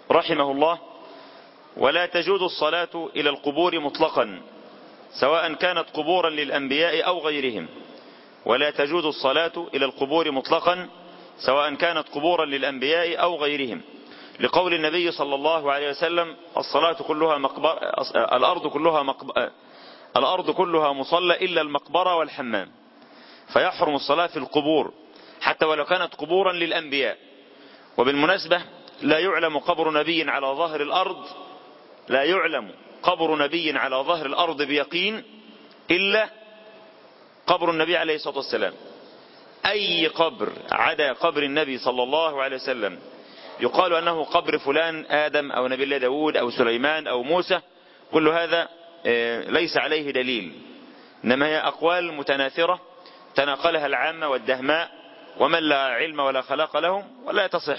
رحمه الله ولا تجوز الصلاة إلى القبور مطلقا سواء كانت قبورا للأنبياء أو غيرهم ولا تجوز الصلاة إلى القبور مطلقا سواء كانت قبورا للأنبياء أو غيرهم لقول النبي صلى الله عليه وسلم الصلاة كلها مقبر الأرض كلها مقبر الأرض كلها مصلى إلا المقبرة والحمام فيحرم الصلاة في القبور حتى ولو كانت قبورا للأنبياء وبالمناسبة لا يعلم قبر نبي على ظهر الأرض لا يعلم قبر نبي على ظهر الأرض بيقين إلا قبر النبي عليه الصلاة والسلام أي قبر عدا قبر النبي صلى الله عليه وسلم يقال أنه قبر فلان آدم أو نبي الله داود أو سليمان أو موسى كل هذا ليس عليه دليل إنما هي أقوال متناثرة تناقلها العامة والدهماء ومن لا علم ولا خلاق لهم ولا تصح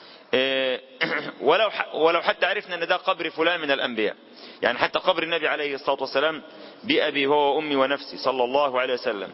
ولو ولو حتى عرفنا ان ده قبر فلان من الانبياء يعني حتى قبر النبي عليه الصلاه والسلام بابي هو وامي ونفسي صلى الله عليه وسلم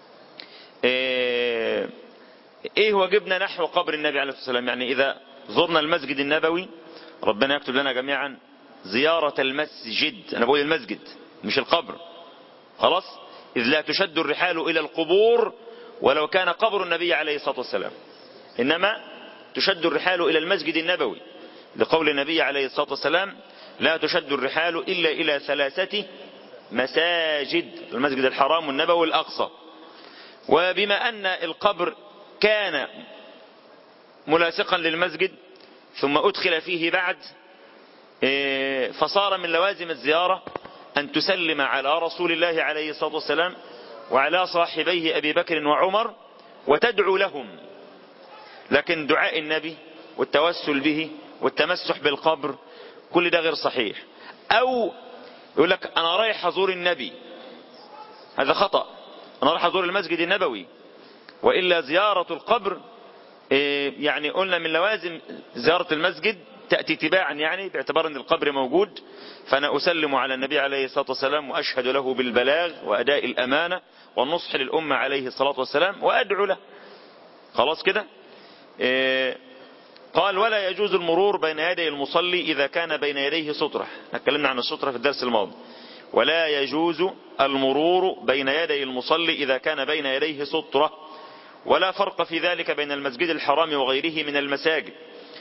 ايه واجبنا نحو قبر النبي عليه الصلاه والسلام يعني اذا زرنا المسجد النبوي ربنا يكتب لنا جميعا زيارة المسجد انا بقول المسجد مش القبر خلاص اذ لا تشد الرحال الى القبور ولو كان قبر النبي عليه الصلاة والسلام انما تشد الرحال إلى المسجد النبوي لقول النبي عليه الصلاة والسلام لا تشد الرحال إلا إلى ثلاثة مساجد المسجد الحرام والنبوي الأقصى وبما أن القبر كان ملاصقا للمسجد ثم أدخل فيه بعد فصار من لوازم الزيارة أن تسلم على رسول الله عليه الصلاة والسلام وعلى صاحبيه أبي بكر وعمر وتدعو لهم لكن دعاء النبي والتوسل به والتمسح بالقبر كل ده غير صحيح او يقول لك انا رايح ازور النبي هذا خطأ انا رايح ازور المسجد النبوي والا زيارة القبر يعني قلنا من لوازم زيارة المسجد تأتي تباعا يعني باعتبار ان القبر موجود فانا اسلم على النبي عليه الصلاة والسلام واشهد له بالبلاغ واداء الامانة والنصح للامة عليه الصلاة والسلام وادعو له خلاص كده قال ولا يجوز المرور بين يدي المصلي إذا كان بين يديه سترة اتكلمنا عن السترة في الدرس الماضي ولا يجوز المرور بين يدي المصلي إذا كان بين يديه سترة ولا فرق في ذلك بين المسجد الحرام وغيره من المساجد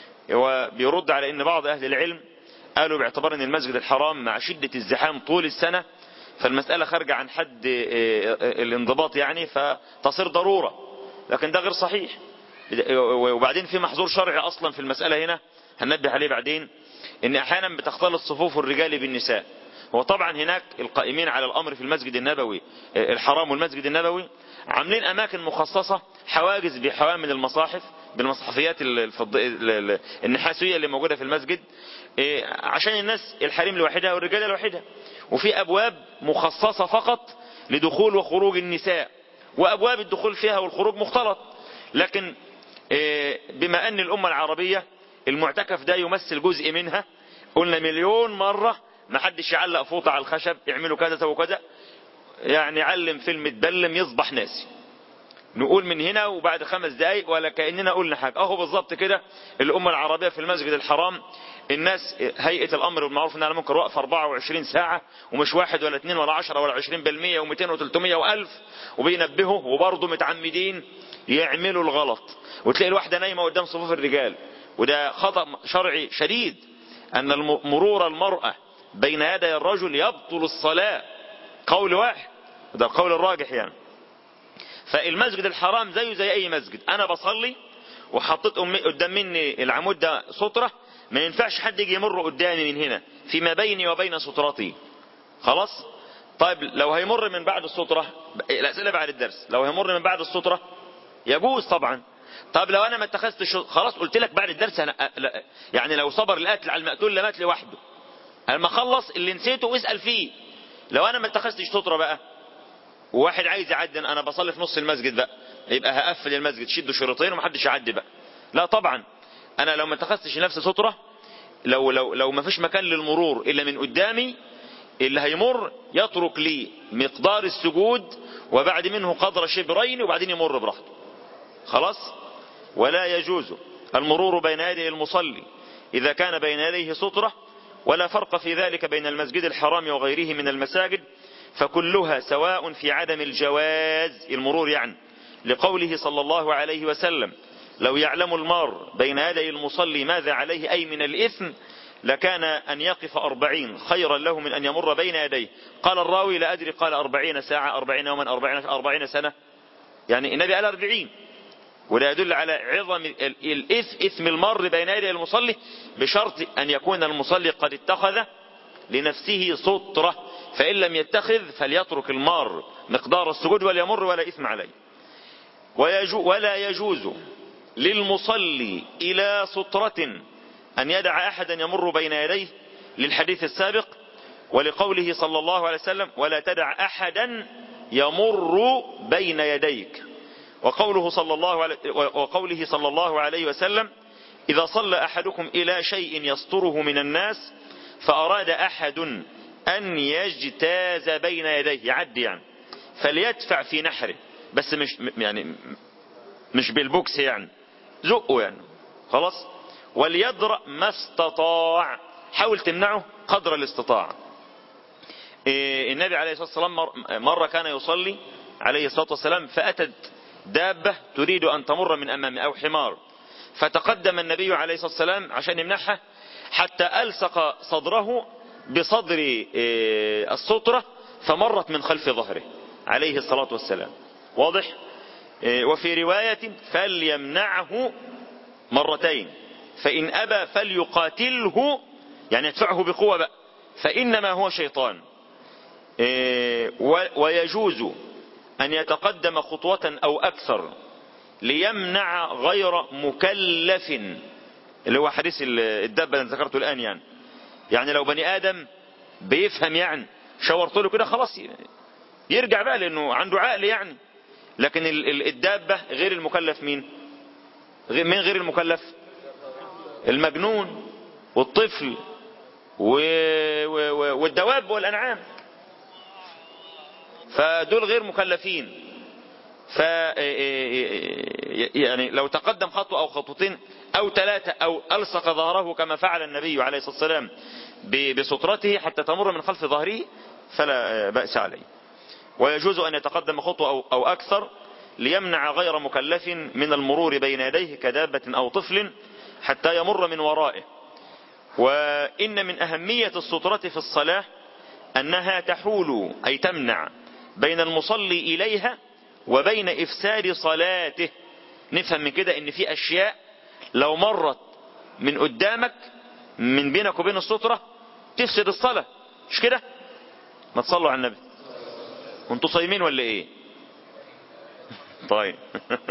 وبيرد على ان بعض اهل العلم قالوا باعتبار ان المسجد الحرام مع شدة الزحام طول السنة فالمسألة خارجة عن حد الانضباط يعني فتصير ضرورة لكن ده غير صحيح وبعدين في محظور شرعي اصلا في المسألة هنا هننبه عليه بعدين ان احيانا بتختلط صفوف الرجال بالنساء هو طبعا هناك القائمين على الامر في المسجد النبوي الحرام والمسجد النبوي عاملين اماكن مخصصة حواجز بحوامل المصاحف بالمصحفيات الفض... النحاسية اللي موجودة في المسجد عشان الناس الحريم لوحدها والرجال لوحدها وفي ابواب مخصصة فقط لدخول وخروج النساء وابواب الدخول فيها والخروج مختلط لكن بما ان الامة العربية المعتكف ده يمثل جزء منها قلنا مليون مرة ما حدش يعلق فوطة على الخشب يعملوا كذا سووا كذا يعني علم فيلم تبلم يصبح ناسي نقول من هنا وبعد خمس دقايق ولا كأننا قلنا حاجة اهو بالظبط كده الامة العربية في المسجد الحرام الناس هيئة الامر بالمعروف انها ممكن واقفة 24 ساعة ومش واحد ولا اثنين ولا 10 ولا 20 بالمية و200 و300 والف وبينبهوا وبرضه متعمدين يعملوا الغلط وتلاقي الواحدة نايمة قدام صفوف الرجال وده خطأ شرعي شديد ان مرور المرأة بين يدي الرجل يبطل الصلاة قول واحد ده القول الراجح يعني فالمسجد الحرام زيه زي اي مسجد انا بصلي وحطيت قدام مني العمود ده سترة ما ينفعش حد يجي يمر قدامي من هنا فيما بيني وبين سترتي خلاص طيب لو هيمر من بعد السترة الاسئلة بعد الدرس لو هيمر من بعد السترة يجوز طبعا طب لو انا ما اتخذتش خلاص قلت لك بعد الدرس أنا يعني لو صبر القاتل على المقتول لمات لوحده لما اخلص اللي نسيته اسال فيه لو انا ما اتخذتش سترة بقى وواحد عايز يعدي انا بصلي في نص المسجد بقى يبقى هقفل المسجد شدوا شريطين ومحدش يعدي بقى لا طبعا انا لو ما اتخذتش نفسي سترة لو لو لو ما فيش مكان للمرور الا من قدامي اللي هيمر يترك لي مقدار السجود وبعد منه قدر شبرين وبعدين يمر براحته خلاص ولا يجوز المرور بين يدي المصلي إذا كان بين يديه سترة ولا فرق في ذلك بين المسجد الحرام وغيره من المساجد فكلها سواء في عدم الجواز المرور يعني لقوله صلى الله عليه وسلم لو يعلم المار بين يدي المصلي ماذا عليه أي من الإثم لكان أن يقف أربعين خيرا له من أن يمر بين يديه قال الراوي لا أدري قال أربعين ساعة أربعين يوما أربعين, أربعين سنة يعني النبي قال أربعين ولا يدل على عظم الإثم إثم المر بين يدي المصلي بشرط أن يكون المصلي قد اتخذ لنفسه سطرة فإن لم يتخذ فليترك المار مقدار السجود وليمر ولا إثم عليه ولا يجوز للمصلي إلى سطرة أن يدع أحدا يمر بين يديه للحديث السابق ولقوله صلى الله عليه وسلم ولا تدع أحدا يمر بين يديك وقوله صلى الله عليه وقوله صلى الله عليه وسلم إذا صلى أحدكم إلى شيء يسطره من الناس فأراد أحد أن يجتاز بين يديه يعدي يعني فليدفع في نحره بس مش يعني مش بالبوكس يعني زقه يعني خلاص وليدرأ ما استطاع حاول تمنعه قدر الاستطاع إيه النبي عليه الصلاة والسلام مرة كان يصلي عليه الصلاة والسلام فأتت دابة تريد أن تمر من أمامه أو حمار فتقدم النبي عليه الصلاة والسلام عشان يمنعها حتى ألصق صدره بصدر إيه السطرة فمرت من خلف ظهره عليه الصلاة والسلام واضح إيه وفي رواية فليمنعه مرتين فإن أبى فليقاتله يعني يدفعه بقوة بقى فإنما هو شيطان ويجوز أن يتقدم خطوة أو أكثر ليمنع غير مكلف اللي هو حديث الدابة اللي ذكرته الآن يعني يعني لو بني آدم بيفهم يعني شاورت له كده خلاص يرجع بقى لأنه عنده عقل يعني لكن الدابة غير المكلف مين مين غير المكلف المجنون والطفل والدواب والأنعام فدول غير مكلفين ف يعني لو تقدم خطوة أو خطوتين أو ثلاثة أو ألصق ظهره كما فعل النبي عليه الصلاة والسلام بسترته حتى تمر من خلف ظهره فلا بأس عليه ويجوز أن يتقدم خطوة أو, أو أكثر ليمنع غير مكلف من المرور بين يديه كدابة أو طفل حتى يمر من ورائه وإن من أهمية السترة في الصلاة أنها تحول أي تمنع بين المصلي إليها وبين إفساد صلاته نفهم من كده ان في أشياء لو مرت من قدامك من بينك وبين السترة تفسد الصلاة مش كده ما تصلوا على النبي وانتوا صايمين ولا ايه طيب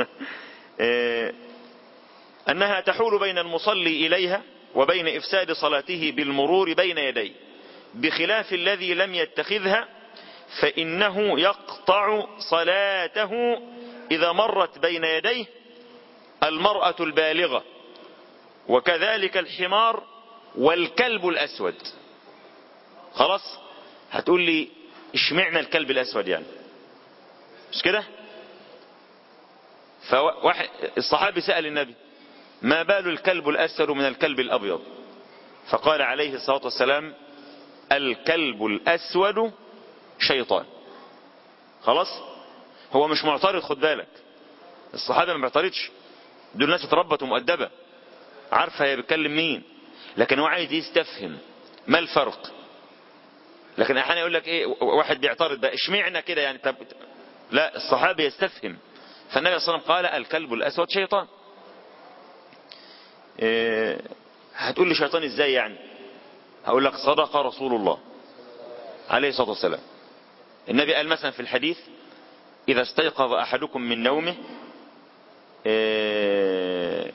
أنها تحول بين المصلي إليها وبين إفساد صلاته بالمرور بين يديه بخلاف الذي لم يتخذها فإنه يقطع صلاته إذا مرت بين يديه المرأة البالغة وكذلك الحمار والكلب الأسود خلاص هتقول لي اشمعنا الكلب الأسود يعني مش كده فواحد الصحابي سأل النبي ما بال الكلب الأسود من الكلب الأبيض فقال عليه الصلاة والسلام الكلب الأسود شيطان خلاص هو مش معترض خد بالك الصحابة ما بيعترضش دول ناس اتربت ومؤدبة عارفة هي بتكلم مين لكن هو عايز يستفهم ما الفرق لكن احيانا يقول لك ايه واحد بيعترض بقى اشمعنا كده يعني طب لا الصحابي يستفهم فالنبي صلى الله عليه وسلم قال الكلب الاسود شيطان إيه هتقول لي شيطان ازاي يعني هقول لك صدق رسول الله عليه الصلاة والسلام النبي قال مثلا في الحديث إذا استيقظ أحدكم من نومه إيه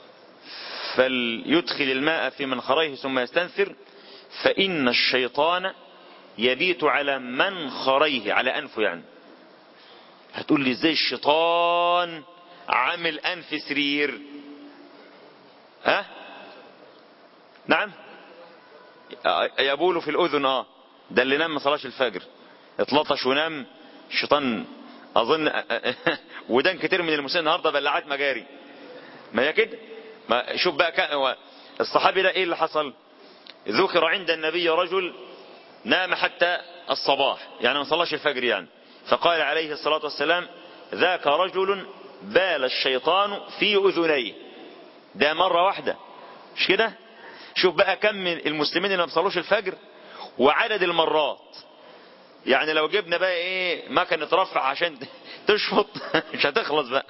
فليدخل الماء في منخريه ثم يستنثر فإن الشيطان يبيت على منخريه على أنفه يعني هتقول لي ازاي الشيطان عامل أنف سرير ها نعم يبول في الأذن اه ده اللي نام ما صلاش الفجر اتلطش ونام الشيطان اظن ودان كتير من المسلمين النهارده بلعات مجاري ما هي كده ما شوف بقى كان الصحابي ده ايه اللي حصل ذكر عند النبي رجل نام حتى الصباح يعني ما صلاش الفجر يعني فقال عليه الصلاة والسلام ذاك رجل بال الشيطان في أذنيه ده مرة واحدة مش كده شوف بقى كم من المسلمين اللي ما بيصلوش الفجر وعدد المرات يعني لو جبنا بقى ايه مكنة رفع عشان تشفط مش هتخلص بقى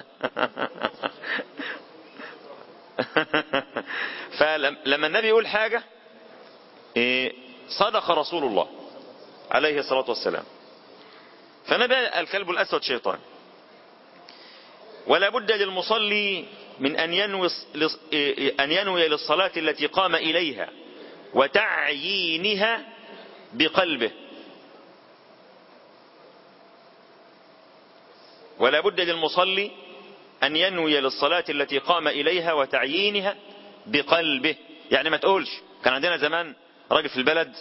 فلما النبي يقول حاجة إيه صدق رسول الله عليه الصلاة والسلام فنبي الكلب الأسود شيطان ولا بد للمصلي من أن ينوي, أن ينوي للصلاة التي قام إليها وتعيينها بقلبه ولا بد للمصلي أن ينوي للصلاة التي قام إليها وتعيينها بقلبه يعني ما تقولش كان عندنا زمان راجل في البلد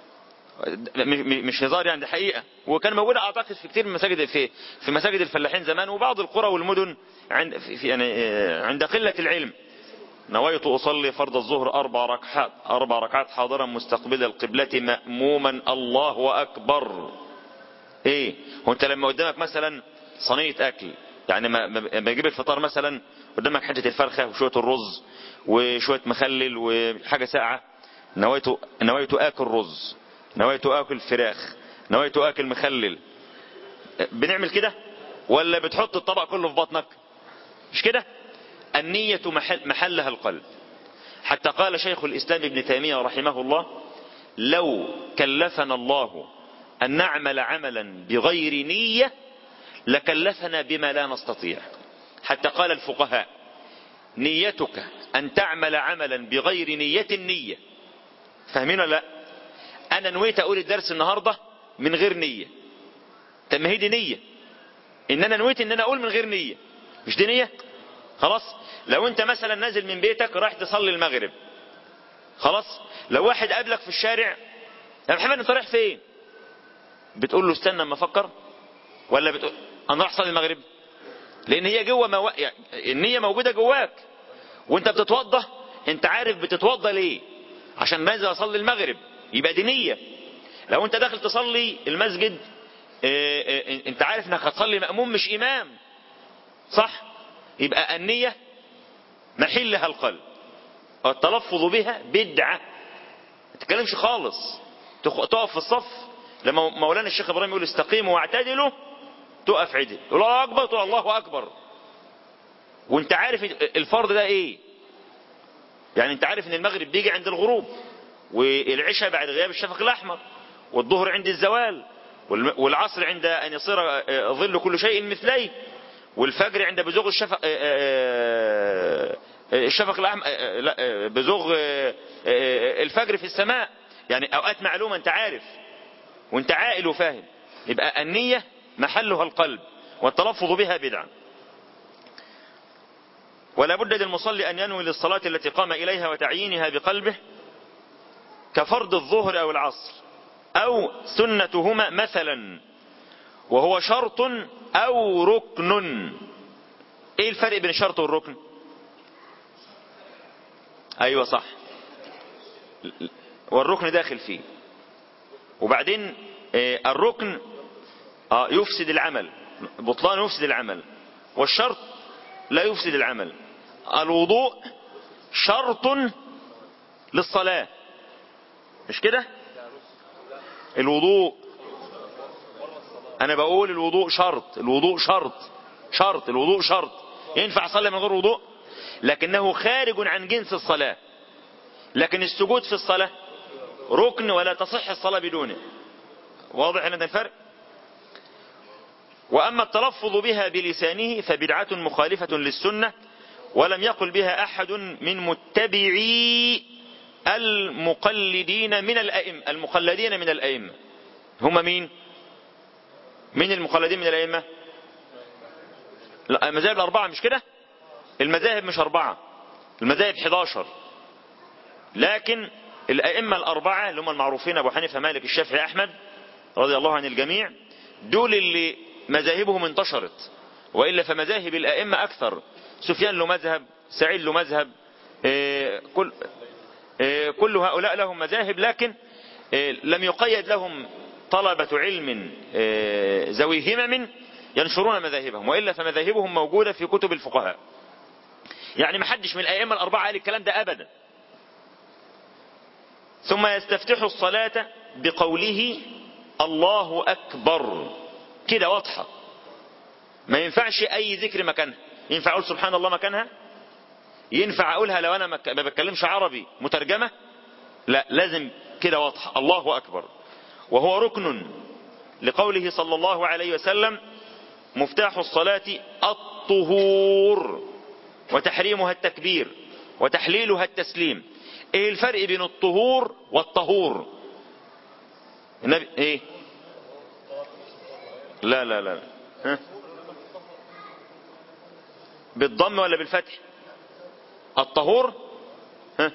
مش هزار يعني ده حقيقة وكان موجود اعتقد في كتير من مساجد في في مساجد الفلاحين زمان وبعض القرى والمدن عند في يعني عند قلة العلم نويت أصلي فرض الظهر أربع ركعات أربع ركعات حاضرا مستقبل القبلة مأموما الله أكبر إيه هو أنت لما قدامك مثلا صينية أكل يعني ما ما يجيب الفطار مثلا قدامك حتة الفرخة وشوية الرز وشوية مخلل وحاجة ساقعة نويت نويت آكل رز نويت آكل فراخ نويت آكل مخلل بنعمل كده ولا بتحط الطبق كله في بطنك مش كده النية محل محلها القلب حتى قال شيخ الإسلام ابن تيمية رحمه الله لو كلفنا الله أن نعمل عملا بغير نية لكلفنا بما لا نستطيع حتى قال الفقهاء نيتك أن تعمل عملا بغير نية النية فاهمين ولا لا أنا نويت أقول الدرس النهاردة من غير نية طب ما هي دي نية إن أنا نويت إن أنا أقول من غير نية مش دي نية خلاص لو أنت مثلا نازل من بيتك رايح تصلي المغرب خلاص لو واحد قابلك في الشارع يا محمد أنت رايح فين بتقول له استنى اما افكر ولا بتقول انا راح اصلي المغرب لان هي جوه مو... يعني النيه موجوده جواك وانت بتتوضى انت عارف بتتوضى ليه عشان نازل اصلي المغرب يبقى دي نيه لو انت داخل تصلي المسجد اه اه انت عارف انك هتصلي مأموم مش امام صح يبقى النيه محلها القلب والتلفظ بها بدعه ما تتكلمش خالص تقف في الصف لما مولانا الشيخ ابراهيم يقول استقيموا واعتدلوا تقف عدل يقول الله اكبر تقول الله اكبر وانت عارف الفرض ده ايه يعني انت عارف ان المغرب بيجي عند الغروب والعشاء بعد غياب الشفق الاحمر والظهر عند الزوال والعصر عند ان يصير ظل كل شيء مثليه والفجر عند بزوغ الشفق الشفق الاحمر لا بزوغ الفجر في السماء يعني اوقات معلومه انت عارف وانت عاقل وفاهم يبقى النية محلها القلب والتلفظ بها بدعة ولا بد للمصلي أن ينوي للصلاة التي قام إليها وتعيينها بقلبه كفرض الظهر أو العصر أو سنتهما مثلا وهو شرط أو ركن إيه الفرق بين الشرط والركن أيوة صح والركن داخل فيه وبعدين الركن يفسد العمل بطلان يفسد العمل والشرط لا يفسد العمل الوضوء شرط للصلاة مش كده الوضوء انا بقول الوضوء شرط الوضوء شرط شرط الوضوء شرط ينفع اصلي من غير وضوء لكنه خارج عن جنس الصلاة لكن السجود في الصلاة ركن ولا تصح الصلاة بدونه واضح هذا الفرق وأما التلفظ بها بلسانه فبدعة مخالفة للسنة ولم يقل بها أحد من متبعي المقلدين من الأئمة المقلدين من الأئمة هم مين مين المقلدين من الأئمة المذاهب الأربعة مش كده المذاهب مش أربعة المذاهب 11 لكن الأئمة الأربعة اللي هم المعروفين أبو حنيفة مالك الشافعي أحمد رضي الله عن الجميع دول اللي مذاهبهم انتشرت وإلا فمذاهب الأئمة أكثر سفيان له مذهب سعيد له مذهب إيه كل كل هؤلاء لهم مذاهب لكن لم يقيد لهم طلبة علم ذوي همم ينشرون مذاهبهم وإلا فمذاهبهم موجودة في كتب الفقهاء يعني ما حدش من الأئمة الأربعة قال الكلام ده أبدا ثم يستفتح الصلاة بقوله الله أكبر كده واضحة ما ينفعش أي ذكر مكانها ينفع أقول سبحان الله مكانها ينفع أقولها لو أنا ما بتكلمش عربي مترجمة لا لازم كده واضحة الله أكبر وهو ركن لقوله صلى الله عليه وسلم مفتاح الصلاة الطهور وتحريمها التكبير وتحليلها التسليم ايه الفرق بين الطهور والطهور النبي ايه لا لا لا ها؟ بالضم ولا بالفتح الطهور ها؟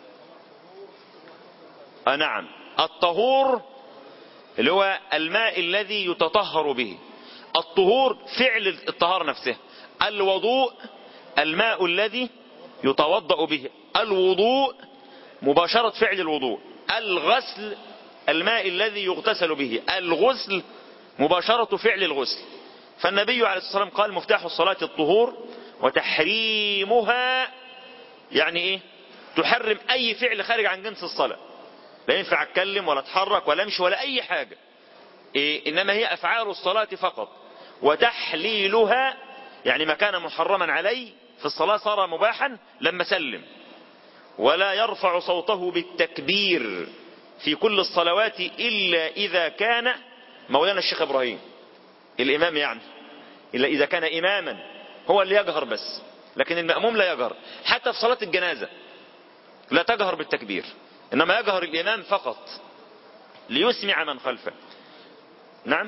آه نعم الطهور اللي هو الماء الذي يتطهر به الطهور فعل الطهارة نفسه الوضوء الماء الذي يتوضأ به الوضوء مباشرة فعل الوضوء الغسل الماء الذي يغتسل به الغسل مباشرة فعل الغسل فالنبي عليه الصلاة والسلام قال مفتاح الصلاة الطهور وتحريمها يعني ايه تحرم اي فعل خارج عن جنس الصلاة لا ينفع اتكلم ولا اتحرك ولا امشي ولا اي حاجة إيه انما هي افعال الصلاة فقط وتحليلها يعني ما كان محرما علي في الصلاة صار مباحا لما سلم ولا يرفع صوته بالتكبير في كل الصلوات إلا إذا كان مولانا الشيخ إبراهيم الإمام يعني إلا إذا كان إماما هو اللي يجهر بس لكن المأموم لا يجهر حتى في صلاة الجنازة لا تجهر بالتكبير إنما يجهر الإمام فقط ليسمع من خلفه نعم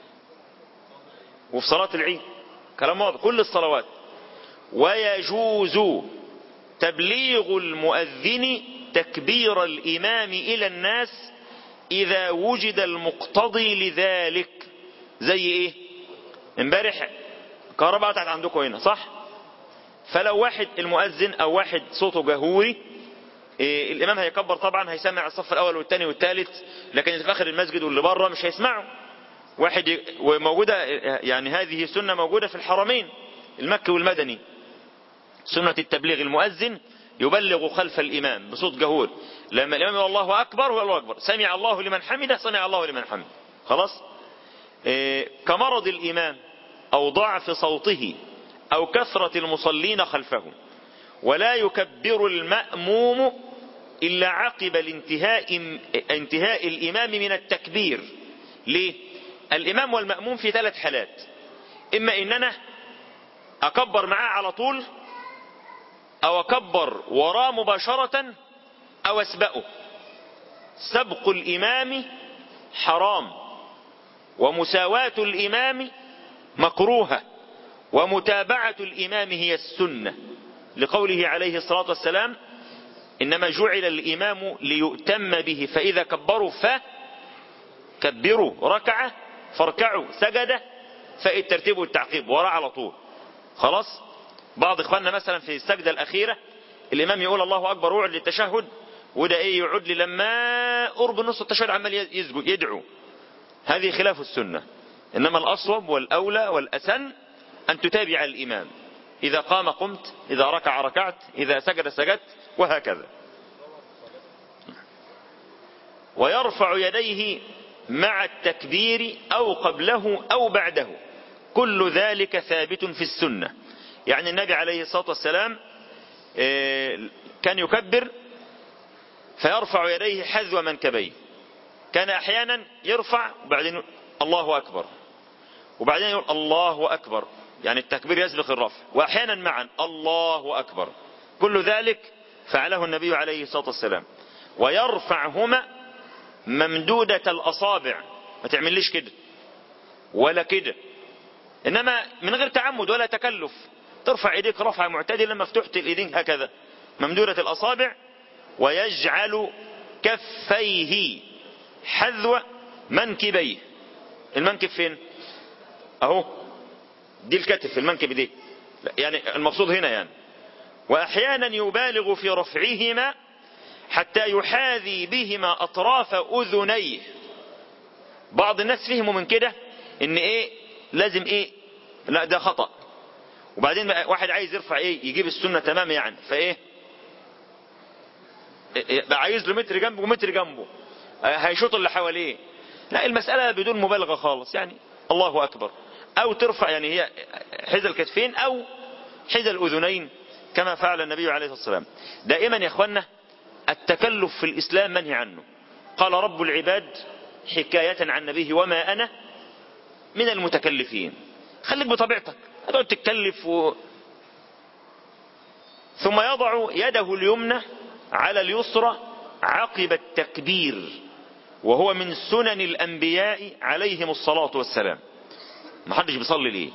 وفي صلاة العيد كلام واضح كل الصلوات ويجوز تبليغ المؤذن تكبير الإمام إلى الناس إذا وجد المقتضي لذلك زي إيه امبارح كهرباء قطعت عندكم هنا صح فلو واحد المؤذن أو واحد صوته جهوري إيه الإمام هيكبر طبعا هيسمع الصف الأول والثاني والثالث لكن اللي في آخر المسجد واللي بره مش هيسمعوا واحد وموجودة يعني هذه سنة موجودة في الحرمين المكي والمدني سنة التبليغ المؤذن يبلغ خلف الإمام بصوت جهور لما الإمام يقول الله أكبر هو الله أكبر سمع الله لمن حمده سمع الله لمن حمده خلاص إيه كمرض الإمام أو ضعف صوته أو كثرة المصلين خلفه ولا يكبر المأموم إلا عقب الانتهاء انتهاء الإمام من التكبير ليه الإمام والمأموم في ثلاث حالات إما إن أنا أكبر معاه على طول أو أكبر وراه مباشرة أو أسبقه سبق الإمام حرام ومساواة الإمام مكروهة ومتابعة الإمام هي السنة لقوله عليه الصلاة والسلام إنما جعل الإمام ليؤتم به فإذا كبروا فكبروا ركعة فاركعوا سجدة فالترتيب والتعقيب وراء على طول خلاص بعض اخواننا مثلا في السجدة الاخيرة الامام يقول الله اكبر وعد للتشهد وده ايه يعد لي لما قرب نص التشهد عمال يسجد يدعو هذه خلاف السنة انما الاصوب والاولى والاسن ان تتابع الامام اذا قام قمت اذا ركع ركعت اذا سجد سجدت وهكذا ويرفع يديه مع التكبير او قبله او بعده كل ذلك ثابت في السنة يعني النبي عليه الصلاة والسلام كان يكبر فيرفع يديه حذو منكبيه كان احيانا يرفع وبعدين الله اكبر وبعدين يقول الله اكبر يعني التكبير يسبق الرفع واحيانا معا الله اكبر كل ذلك فعله النبي عليه الصلاة والسلام ويرفعهما ممدودة الاصابع ما تعمليش كده ولا كده انما من غير تعمد ولا تكلف ترفع ايديك رفعة معتدلة مفتوحة الايدين هكذا ممدودة الاصابع ويجعل كفيه حذو منكبيه المنكب فين اهو دي الكتف المنكب دي يعني المقصود هنا يعني واحيانا يبالغ في رفعهما حتى يحاذي بهما أطراف أذنيه بعض الناس فهموا من كده ان ايه لازم ايه لا ده خطأ وبعدين واحد عايز يرفع ايه يجيب السنة تمام يعني فايه بقى عايز له متر جنبه ومتر جنبه هيشوط اللي حواليه لا المسألة بدون مبالغة خالص يعني الله أكبر أو ترفع يعني هي حذا الكتفين أو حذا الأذنين كما فعل النبي عليه الصلاة والسلام دائما يا أخوانا التكلف في الإسلام منهي عنه قال رب العباد حكاية عن نبيه وما أنا من المتكلفين خليك بطبيعتك هتقعد تتكلف و... ثم يضع يده اليمنى على اليسرى عقب التكبير وهو من سنن الأنبياء عليهم الصلاة والسلام ما حدش بيصلي ليه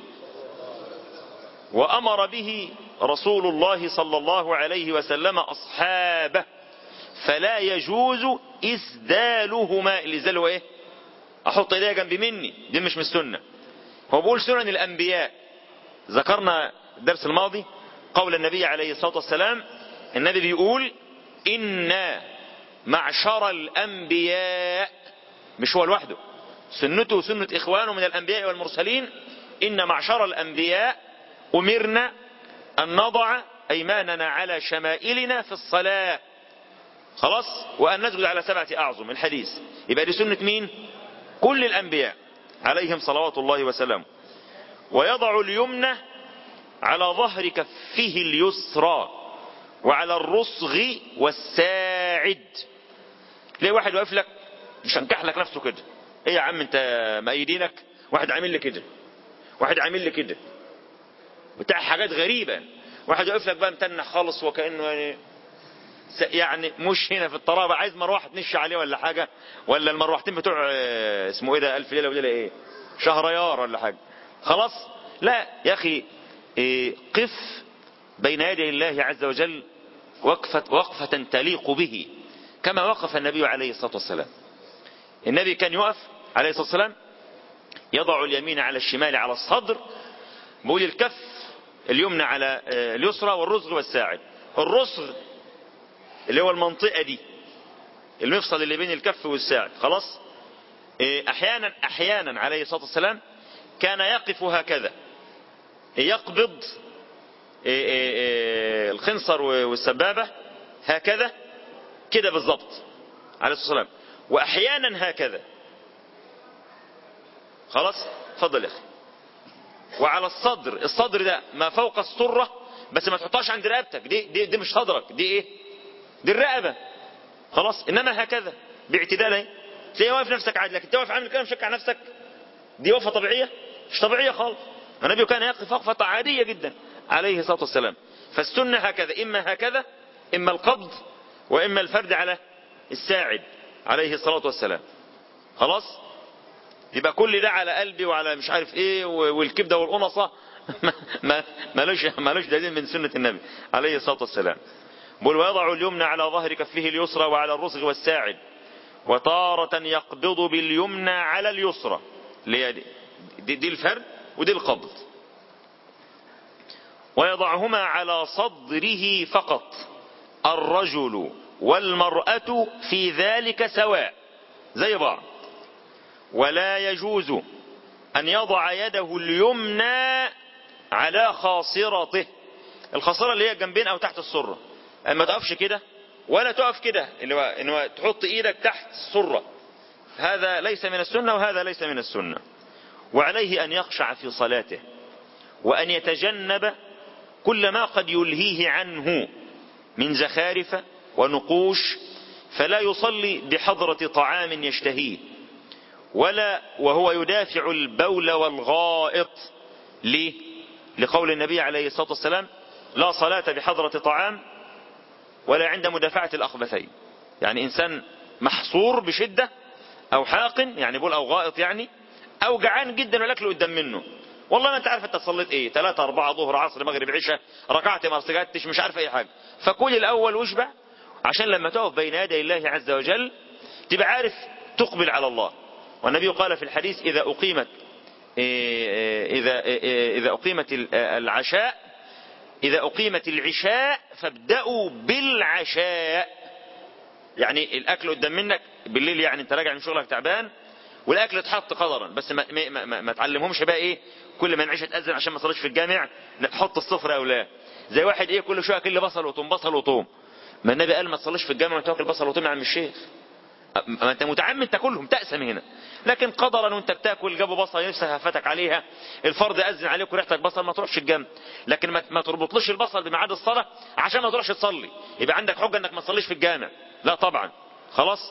وأمر به رسول الله صلى الله عليه وسلم أصحابه فلا يجوز إسدالهما الإسدال هو إيه أحط إيديها جنب مني دي مش من السنة هو بيقول سنن الأنبياء ذكرنا الدرس الماضي قول النبي عليه الصلاة والسلام النبي بيقول إن معشر الأنبياء مش هو لوحده سنته وسنة إخوانه من الأنبياء والمرسلين إن معشر الأنبياء أمرنا أن نضع أيماننا على شمائلنا في الصلاة خلاص وأن نسجد على سبعة أعظم الحديث يبقى دي سنة مين كل الأنبياء عليهم صلوات الله وسلامه ويضع اليمنى على ظهر كفه اليسرى وعلى الرصغ والساعد ليه واحد واقف لك مش هنكح لك نفسه كده ايه يا عم انت مأيدينك واحد عامل لي كده واحد عامل لي كده بتاع حاجات غريبة واحد واقف لك بقى متنح خالص وكأنه يعني يعني مش هنا في الطرابة عايز مروحة تنش عليه ولا حاجة ولا المروحتين بتوع اسمه ايه ده الف ليلة وليلة ايه شهريار ولا حاجة خلاص لا يا اخي إيه قف بين يدي الله عز وجل وقفة, وقفة تليق به كما وقف النبي عليه الصلاة والسلام النبي كان يقف عليه الصلاة والسلام يضع اليمين على الشمال على الصدر بقول الكف اليمنى على اليسرى والرزغ والساعد الرزغ اللي هو المنطقة دي المفصل اللي بين الكف والساعد خلاص احيانا احيانا عليه الصلاة والسلام كان يقف هكذا يقبض الخنصر والسبابة هكذا كده بالضبط عليه الصلاة والسلام واحيانا هكذا خلاص فضل يا اخي وعلى الصدر الصدر ده ما فوق السرة بس ما تحطهاش عند رقبتك دي, دي, دي مش صدرك دي ايه دي الرقبة خلاص انما هكذا باعتدال اهي تلاقي واقف نفسك عادي لكن انت واقف عامل كده مشكع نفسك دي وقفه طبيعيه مش طبيعيه خالص النبي كان يقف وقفه عاديه جدا عليه الصلاه والسلام فالسنه هكذا اما هكذا اما القبض واما الفرد على الساعد عليه الصلاه والسلام خلاص يبقى كل ده على قلبي وعلى مش عارف ايه والكبده والقنصه ما مالوش مالوش دليل من سنه النبي عليه الصلاه والسلام بل ويضع اليمنى على ظهر كفه اليسرى وعلى الرسغ والساعد وتارة يقبض باليمنى على اليسرى دي, دي الفرد ودي القبض ويضعهما على صدره فقط الرجل والمرأة في ذلك سواء زي بعض ولا يجوز أن يضع يده اليمنى على خاصرته الخاصرة اللي هي جنبين أو تحت السرة ما تقفش كده ولا تقف كده اللي هو ان هو تحط ايدك تحت السره هذا ليس من السنه وهذا ليس من السنه وعليه ان يخشع في صلاته وان يتجنب كل ما قد يلهيه عنه من زخارف ونقوش فلا يصلي بحضرة طعام يشتهيه ولا وهو يدافع البول والغائط ليه لقول النبي عليه الصلاة والسلام لا صلاة بحضرة طعام ولا عند مدافعة الأخبثين يعني إنسان محصور بشدة أو حاقن يعني بول أو غائط يعني أو جعان جدا والأكل قدام منه والله ما أنت عارف أنت صليت إيه ثلاثة أربعة ظهر عصر مغرب عشاء ركعت ما سجدتش مش عارف أي حاجة فكل الأول واشبع عشان لما تقف بين يدي الله عز وجل تبقى عارف تقبل على الله والنبي قال في الحديث إذا أقيمت إذا إذا أقيمت العشاء إذا أقيمت العشاء فابدأوا بالعشاء يعني الاكل قدام منك بالليل يعني انت راجع من شغلك تعبان والاكل اتحط قدرا بس ما, ما, ما, ما تعلمهمش بقى ايه كل ما نعيش تاذن عشان ما تصليش في الجامع لا حط الصفر او لا زي واحد ايه كل شويه اكل بصل وطوم بصل وطوم ما النبي قال ما تصليش في الجامع وانت واكل بصل وطوم يا عم الشيخ ما انت متعمد تاكلهم تأسم هنا لكن قدرا وانت بتاكل جابوا بصل نفسك هفتك عليها الفرد اذن عليك وريحتك بصل ما تروحش الجامع لكن ما, ما تربطليش البصل بميعاد الصلاه عشان ما تروحش تصلي يبقى عندك حجه انك ما تصليش في الجامع لا طبعا خلاص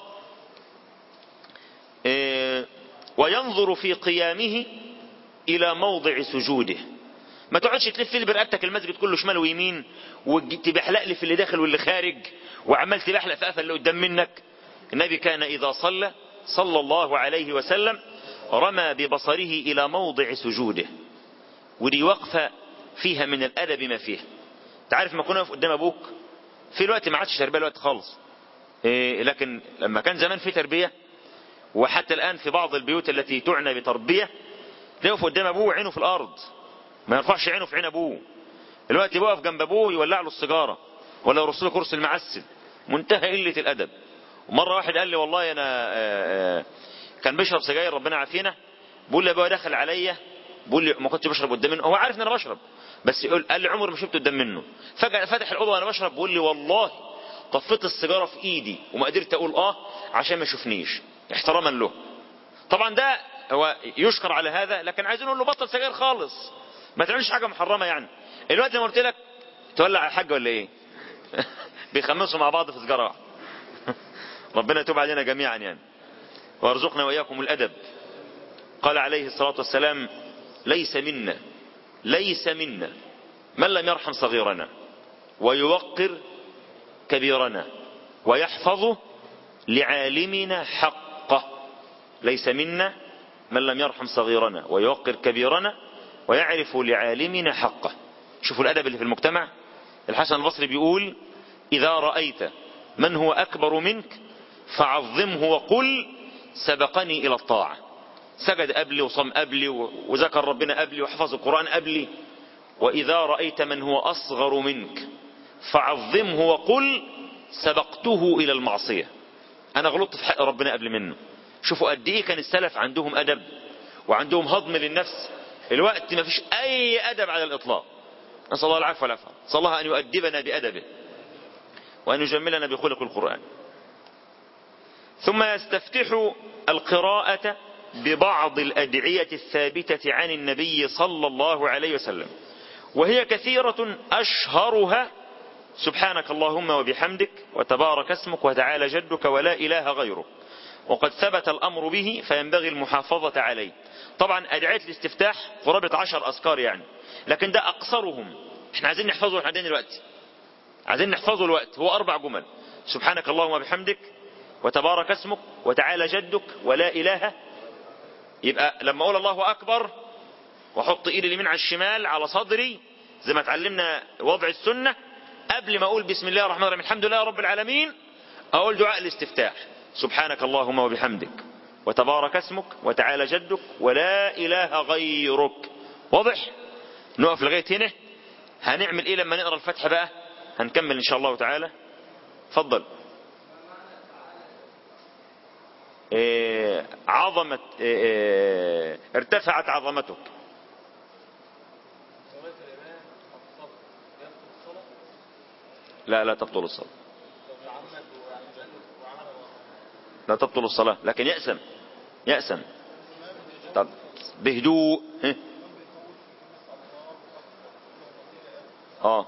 إيه وينظر في قيامه الى موضع سجوده ما تقعدش تلف لي برقبتك المسجد كله شمال ويمين وتبحلق لي في اللي داخل واللي خارج وعمال تبحلق في قفل اللي قدام منك النبي كان إذا صلى صلى الله عليه وسلم رمى ببصره إلى موضع سجوده ودي وقفة فيها من الأدب ما فيها تعرف ما كنا واقف قدام أبوك في الوقت ما عادش تربية الوقت خالص إيه لكن لما كان زمان في تربية وحتى الآن في بعض البيوت التي تعنى بتربية يقف قدام أبوه عينه في الأرض ما يرفعش عينه في عين أبوه الوقت يقف جنب أبوه يولع له السيجارة ولا يرسل له كرسي المعسل منتهى قلة الأدب ومرة واحد قال لي والله أنا كان بيشرب سجاير ربنا عافينا بيقول لي ابويا دخل عليا بيقول لي ما كنتش بشرب قدام منه هو عارف ان انا بشرب بس يقول قال لي عمر ما شربت قدام منه فجأة فتح الأوضة وانا بشرب بيقول لي والله طفيت السيجارة في ايدي وما قدرت اقول اه عشان ما يشوفنيش احتراما له طبعا ده هو يشكر على هذا لكن عايزين نقول له بطل سجاير خالص ما تعملش حاجة محرمة يعني الوقت زي ما قلت لك تولع على الحاج ولا ايه بيخمسوا مع بعض في سجارة واحدة ربنا يتوب علينا جميعا يعني وارزقنا وإياكم الأدب قال عليه الصلاة والسلام ليس منا ليس منا من لم يرحم صغيرنا ويوقر كبيرنا ويحفظ لعالمنا حقه ليس منا من لم يرحم صغيرنا ويوقر كبيرنا ويعرف لعالمنا حقه شوفوا الأدب اللي في المجتمع الحسن البصري بيقول إذا رأيت من هو أكبر منك فعظمه وقل سبقني إلى الطاعة سجد قبلي وصم قبلي وذكر ربنا قبلي وحفظ القرآن قبلي وإذا رأيت من هو أصغر منك فعظمه وقل سبقته إلى المعصية أنا غلطت في حق ربنا قبل منه شوفوا قد إيه كان السلف عندهم أدب وعندهم هضم للنفس الوقت ما فيش أي أدب على الإطلاق نسأل الله العفو والعفو نسأل الله أن يؤدبنا بأدبه وأن يجملنا بخلق القرآن ثم يستفتح القراءة ببعض الأدعية الثابتة عن النبي صلى الله عليه وسلم وهي كثيرة أشهرها سبحانك اللهم وبحمدك وتبارك اسمك وتعالى جدك ولا إله غيرك وقد ثبت الأمر به فينبغي المحافظة عليه طبعا أدعية الاستفتاح قرابة عشر أذكار يعني لكن ده أقصرهم احنا عايزين نحفظه احنا عايزين الوقت عايزين نحفظه الوقت هو أربع جمل سبحانك اللهم وبحمدك وتبارك اسمك وتعالى جدك ولا إله يبقى لما أقول الله أكبر وأحط إيدي اليمين على الشمال على صدري زي ما اتعلمنا وضع السنة قبل ما أقول بسم الله الرحمن الرحيم الحمد لله رب العالمين أقول دعاء الاستفتاح سبحانك اللهم وبحمدك وتبارك اسمك وتعالى جدك ولا إله غيرك واضح نقف لغاية هنا هنعمل ايه لما نقرأ الفتح بقى هنكمل ان شاء الله تعالى فضل إيه عظمت إيه ارتفعت عظمتك لا لا تبطل الصلاة لا تبطل الصلاة لكن يأسم يأسم طب بهدوء اه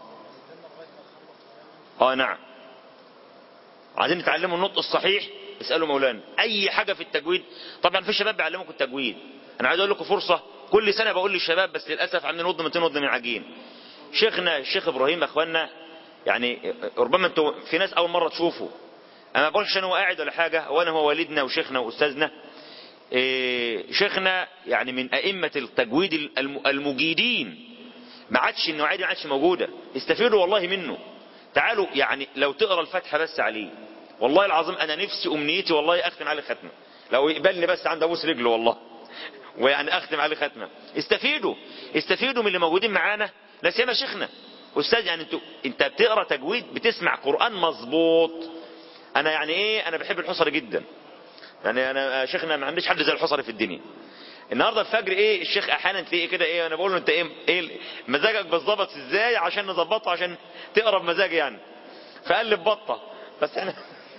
اه نعم عايزين نتعلموا النطق الصحيح اسألوا مولانا اي حاجة في التجويد طبعا في شباب بيعلموكم التجويد انا عايز اقول لكم فرصة كل سنة بقول للشباب بس للأسف عاملين وض 200 وض من عجين شيخنا الشيخ ابراهيم اخواننا يعني ربما انتوا في ناس اول مرة تشوفوا انا ما بقولش انا هو قاعد ولا حاجة وانا هو والدنا وشيخنا واستاذنا إيه شيخنا يعني من ائمة التجويد المجيدين ما عادش النوعيه دي ما عادش موجوده استفيدوا والله منه تعالوا يعني لو تقرا الفاتحه بس عليه والله العظيم انا نفسي امنيتي والله اختم عليه ختمه لو يقبلني بس عند ابوس رجله والله ويعني اختم عليه ختمه استفيدوا استفيدوا من اللي موجودين معانا لا سيما شيخنا استاذ يعني انت انت بتقرا تجويد بتسمع قران مظبوط انا يعني ايه انا بحب الحصري جدا يعني انا شيخنا ما عنديش حد زي الحصري في الدنيا النهارده الفجر ايه الشيخ احيانا تلاقيه كده ايه انا بقول له انت ايه ايه مزاجك بالظبط ازاي عشان نظبطه عشان تقرب مزاجي يعني فقال لي ببطه بس انا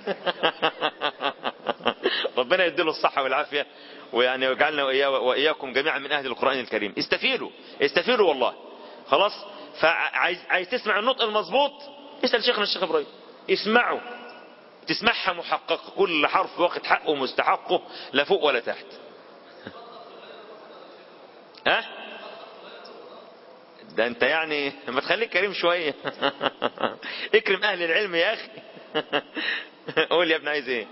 ربنا يديله الصحه والعافيه ويعني يجعلنا واياكم جميعا من اهل القران الكريم استفيدوا استفيدوا والله خلاص فعايز عايز تسمع النطق المظبوط اسال شيخنا الشيخ ابراهيم اسمعوا تسمعها محققه كل حرف واخد حقه ومستحقه لا فوق ولا تحت ها ده انت يعني ما تخليك كريم شويه اكرم اهل العلم يا اخي قول يا ابن عايز ايه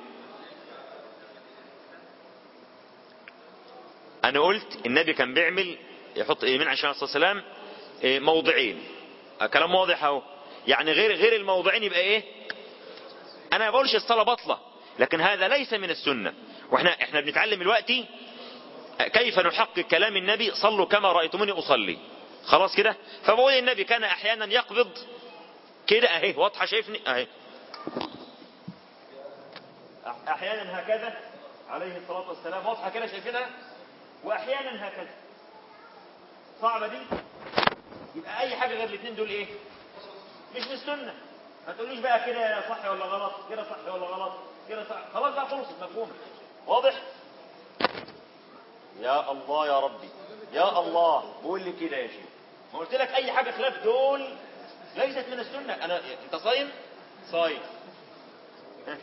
انا قلت النبي كان بيعمل يحط يمين عشان الصلاه والسلام موضعين كلام واضح اهو يعني غير غير الموضعين يبقى ايه انا ما بقولش الصلاه باطله لكن هذا ليس من السنه واحنا احنا بنتعلم دلوقتي كيف نحقق كلام النبي صلوا كما رايتموني اصلي خلاص كده فبقول النبي كان احيانا يقبض كده اهي واضحه شايفني اهي احيانا هكذا عليه الصلاه والسلام واضحه كده شايفينها واحيانا هكذا صعبه دي يبقى اي حاجه غير الاثنين دول ايه مش من السنه ما تقوليش بقى كده صح ولا غلط كده صح ولا غلط كده صح خلاص بقى خلصت مفهوم واضح يا الله يا ربي يا الله قول لي كده يا شيخ ما قلت لك اي حاجه خلاف دول ليست من السنه انا انت صايم صايم ها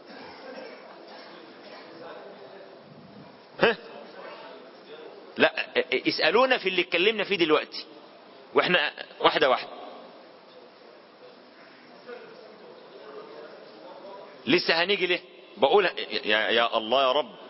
ها لا اسالونا في اللي اتكلمنا فيه دلوقتي واحنا واحده واحده لسه هنيجي ليه بقول يا, يا الله يا رب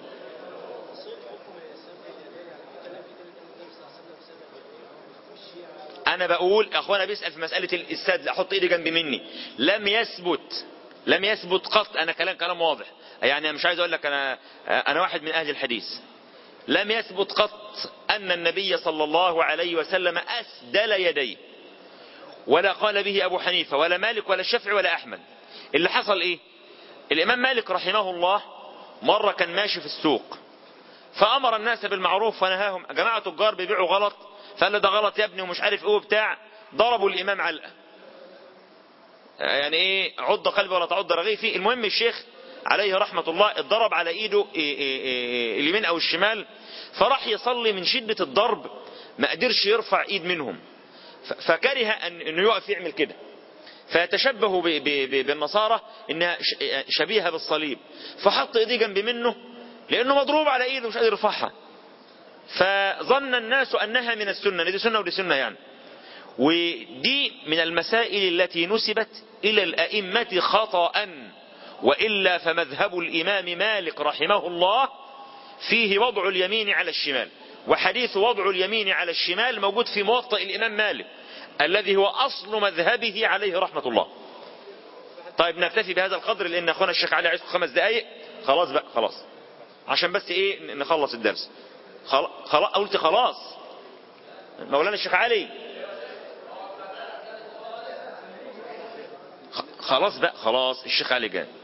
انا بقول اخوانا بيسال في مساله السد احط ايدي جنب مني لم يثبت لم يثبت قط انا كلام كلام واضح يعني مش عايز اقول لك انا انا واحد من اهل الحديث لم يثبت قط ان النبي صلى الله عليه وسلم اسدل يديه ولا قال به ابو حنيفه ولا مالك ولا الشافعي ولا احمد اللي حصل ايه الامام مالك رحمه الله مره كان ماشي في السوق فامر الناس بالمعروف ونهاهم جماعه تجار بيبيعوا غلط فقال له ده غلط يا ابني ومش عارف ايه وبتاع ضربوا الامام علقه يعني ايه عض قلبي ولا تعض رغيفي المهم الشيخ عليه رحمة الله اتضرب على ايده إيه إيه إيه اليمين او الشمال فراح يصلي من شدة الضرب ما قدرش يرفع ايد منهم فكره ان انه يقف يعمل كده فيتشبه بالنصارى انها شبيهة بالصليب فحط ايديه جنب منه لانه مضروب على ايده مش قادر يرفعها فظن الناس انها من السنة دي سنة ودي سنة يعني ودي من المسائل التي نسبت الى الائمة خطأ وإلا فمذهب الإمام مالك رحمه الله فيه وضع اليمين على الشمال وحديث وضع اليمين على الشمال موجود في موطأ الإمام مالك الذي هو أصل مذهبه عليه رحمة الله طيب نكتفي بهذا القدر لأن أخونا الشيخ علي عايز خمس دقايق خلاص بقى خلاص عشان بس إيه نخلص الدرس خلاص قلت خلاص مولانا الشيخ علي خلاص بقى خلاص الشيخ علي جان